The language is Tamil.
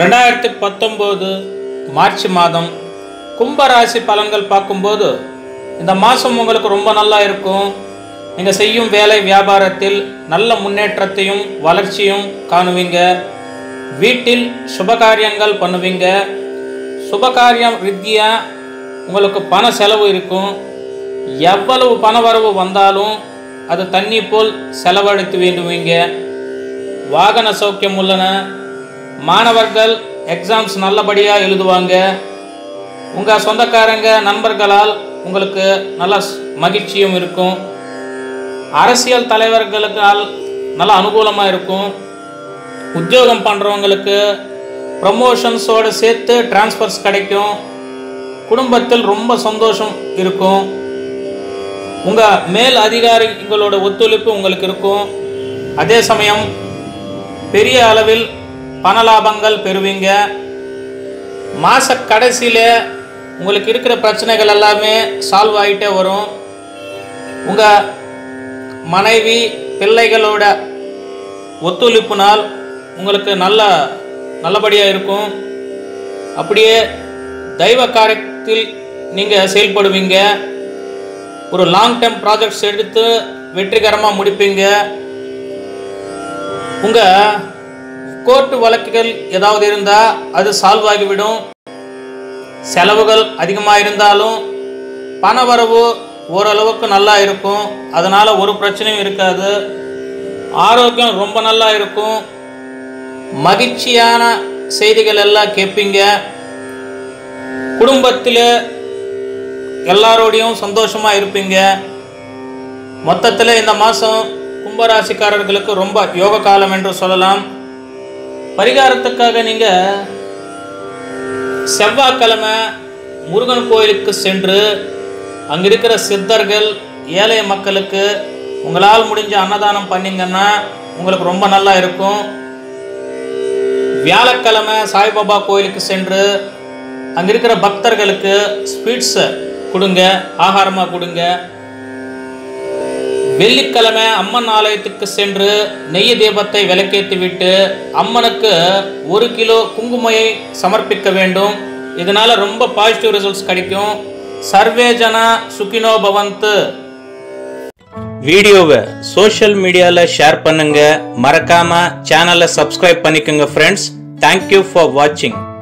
ரெண்டாயிரத்தி பத்தொம்போது மார்ச் மாதம் கும்பராசி பலன்கள் பார்க்கும்போது இந்த மாதம் உங்களுக்கு ரொம்ப நல்லா இருக்கும் நீங்கள் செய்யும் வேலை வியாபாரத்தில் நல்ல முன்னேற்றத்தையும் வளர்ச்சியும் காணுவீங்க வீட்டில் சுபகாரியங்கள் பண்ணுவீங்க சுபகாரியம் ரீதியாக உங்களுக்கு பண செலவு இருக்கும் எவ்வளவு பண வரவு வந்தாலும் அது தண்ணி போல் செலவழித்து வேண்டுவீங்க வாகன சௌக்கியம் உள்ளன மாணவர்கள் எக்ஸாம்ஸ் நல்லபடியாக எழுதுவாங்க உங்கள் சொந்தக்காரங்க நண்பர்களால் உங்களுக்கு நல்ல ஸ்- மகிழ்ச்சியும் இருக்கும் அரசியல் தலைவர்களுக்கால் நல்ல அனுகூலமாக இருக்கும் உத்தியோகம் பண்ணுறவங்களுக்கு ப்ரமோஷன்ஸோடு சேர்த்து ட்ரான்ஸ்ஃபர்ஸ் கிடைக்கும் குடும்பத்தில் ரொம்ப சந்தோஷம் இருக்கும் உங்கள் மேல் அதிகாரிகளோட ஒத்துழைப்பு உங்களுக்கு இருக்கும் அதே சமயம் பெரிய அளவில் பண லாபங்கள் பெறுவீங்க மாத கடைசியில் உங்களுக்கு இருக்கிற பிரச்சனைகள் எல்லாமே சால்வ் ஆகிட்டே வரும் உங்கள் மனைவி பிள்ளைகளோட ஒத்துழைப்புனால் உங்களுக்கு நல்ல நல்லபடியாக இருக்கும் அப்படியே தெய்வ காரியத்தில் நீங்கள் செயல்படுவீங்க ஒரு லாங் டேர்ம் ப்ராஜெக்ட்ஸ் எடுத்து வெற்றிகரமாக முடிப்பீங்க உங்கள் கோர்ட்டு வழக்குகள் ஏதாவது இருந்தால் அது சால்வ் ஆகிவிடும் செலவுகள் அதிகமாக இருந்தாலும் பண வரவு ஓரளவுக்கு நல்லா இருக்கும் அதனால் ஒரு பிரச்சனையும் இருக்காது ஆரோக்கியம் ரொம்ப நல்லா இருக்கும் மகிழ்ச்சியான செய்திகள் எல்லாம் கேட்பீங்க குடும்பத்தில் எல்லாரோடையும் சந்தோஷமாக இருப்பீங்க மொத்தத்தில் இந்த மாதம் கும்பராசிக்காரர்களுக்கு ரொம்ப யோக காலம் என்று சொல்லலாம் பரிகாரத்துக்காக நீங்கள் செவ்வாய்க்கிழமை முருகன் கோயிலுக்கு சென்று அங்கே இருக்கிற சித்தர்கள் ஏழை மக்களுக்கு உங்களால் முடிஞ்ச அன்னதானம் பண்ணீங்கன்னா உங்களுக்கு ரொம்ப நல்லா இருக்கும் வியாழக்கிழமை சாய்பாபா கோயிலுக்கு சென்று அங்கே இருக்கிற பக்தர்களுக்கு ஸ்வீட்ஸை கொடுங்க ஆகாரமாக கொடுங்க வெள்ளிக்கிழமை அம்மன் ஆலயத்துக்கு சென்று நெய் தீபத்தை விளக்கேற்றி விட்டு அம்மனுக்கு ஒரு கிலோ குங்குமையை சமர்ப்பிக்க வேண்டும் இதனால ரொம்ப பாசிட்டிவ் ரிசல்ட்ஸ் கிடைக்கும் சர்வே ஜனா சுகினோ பவந்து வீடியோவை சோஷியல் மீடியாவில் ஷேர் பண்ணுங்க மறக்காம சேனலை சப்ஸ்கிரைப் பண்ணிக்கோங்க ஃப்ரெண்ட்ஸ் தேங்க்யூ ஃபார் வாட்சிங்